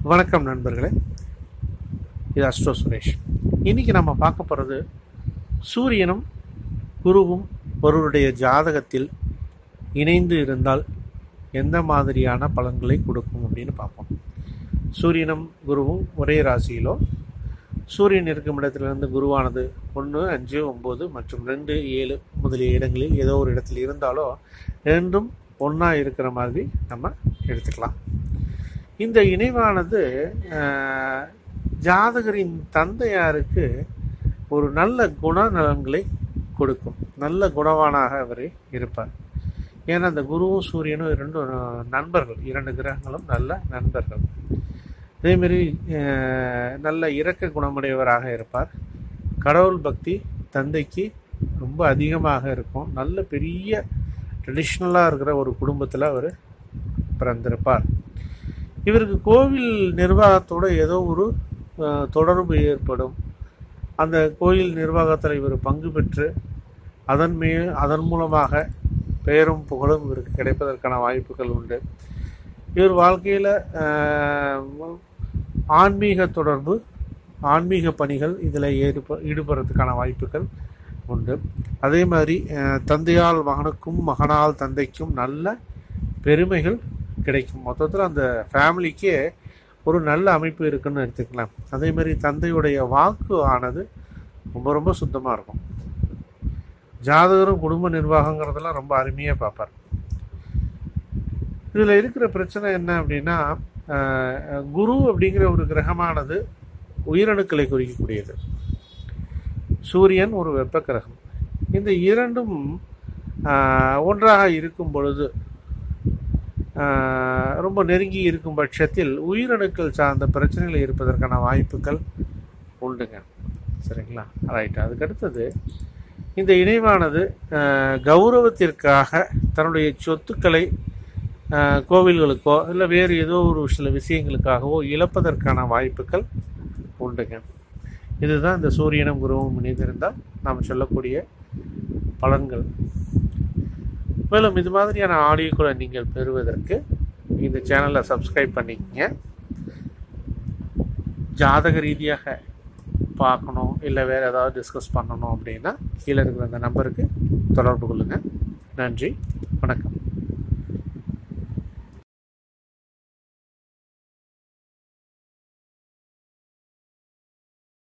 வணக்கம் நண்பர்களே இது அஸ்ட்ரோ சுரேஷ் இன்னைக்கு நம்ம பார்க்க போகிறது சூரியனும் குருவும் ஒருவருடைய ஜாதகத்தில் இணைந்து இருந்தால் எந்த மாதிரியான பலன்களை கொடுக்கும் அப்படின்னு பார்ப்போம் சூரியனும் குருவும் ஒரே ராசியிலோ சூரியன் இருக்கும் இடத்திலிருந்து குருவானது ஒன்று அஞ்சு ஒம்பது மற்றும் ரெண்டு ஏழு முதலிய இடங்களில் ஏதோ ஒரு இடத்தில் இருந்தாலோ ரெண்டும் ஒன்றா இருக்கிற மாதிரி நம்ம எடுத்துக்கலாம் இந்த இணைவானது ஆஹ், ஜாதகரின் தந்தையாருக்கு ஒரு நல்ல குணநலன்களை கொடுக்கும் நல்ல குணவானாக அவர் இருப்பார் ஏன்னா அந்த குருவும் சூரியனும் இரண்டும் நண்பர்கள் இரண்டு கிரகங்களும் நல்ல நண்பர்கள் அதேமாரி அஹ், நல்ல இரக்க குணமுடையவராக இருப்பார் கடவுள் பக்தி தந்தைக்கு ரொம்ப அதிகமாக இருக்கும் நல்ல பெரிய ட்ரெடிஷ்னலாக இருக்கிற ஒரு குடும்பத்தில் அவர் பிறந்திருப்பார் இவருக்கு கோவில் நிர்வாகத்தோட ஏதோ ஒரு அஹ், தொடர்பு ஏற்படும் அந்த கோயில் நிர்வாகத்தில் இவர் பங்கு பெற்று அதன் மே அதன் மூலமாக பெயரும் புகழும் இவருக்கு கிடைப்பதற்கான வாய்ப்புகள் உண்டு இவர் வாழ்க்கையில் ஆன்மீக தொடர்பு ஆன்மீக பணிகள் இதில் ஈடுப ஈடுபடுறதுக்கான வாய்ப்புகள் உண்டு அதே மாதிரி அஹ், தந்தையால் மகனுக்கும் மகனால் தந்தைக்கும் நல்ல பெருமைகள் கிடைக்கும் மொத்தத்தில் அந்த ஃபேமிலிக்கே ஒரு நல்ல அமைப்பு இருக்குன்னு எடுத்துக்கலாம் அதே மாதிரி தந்தையுடைய வாக்கு ஆனது ரொம்ப ரொம்ப சுத்தமாக இருக்கும் ஜாதகரும் குடும்ப நிர்வாகங்கிறதெல்லாம் ரொம்ப அருமையாக பார்ப்பார் இதில் இருக்கிற பிரச்சனை என்ன அப்படின்னா அஹ், குரு அப்படிங்கிற ஒரு கிரகமானது உயிரணுக்களை குறிக்கக்கூடியது சூரியன் ஒரு வெப்ப கிரகம் இந்த இரண்டும் அஹ், ஒன்றாக இருக்கும் பொழுது அஹ், ரொம்ப நெருங்கி இருக்கும் பட்சத்தில் உயிரணுக்கள் சார்ந்த பிரச்சனைகள் இருப்பதற்கான வாய்ப்புகள் உண்டுங்க சரிங்களா ரைட் அதுக்கு அடுத்தது இந்த இணைவானது அஹ், கௌரவத்திற்காக தன்னுடைய சொத்துக்களை அஹ், கோவில்களுக்கோ இல்லை வேறு ஏதோ ஒரு சில விஷயங்களுக்காகவோ இழப்பதற்கான வாய்ப்புகள் உண்டுங்க இதுதான் இந்த சூரியனும் குருவும் இணைந்திருந்தால் நாம் சொல்லக்கூடிய பலன்கள் மேலும் இது மாதிரியான ஆடியோக்களை நீங்கள் பெறுவதற்கு இந்த சேனலை சப்ஸ்கிரைப் பண்ணிக்கங்க ஜாதக ரீதியாக பார்க்கணும் இல்லை வேறு ஏதாவது டிஸ்கஸ் பண்ணணும் அப்படின்னா கீழே இருக்கிற அந்த நம்பருக்கு தொடர்பு கொள்ளுங்கள் நன்றி வணக்கம்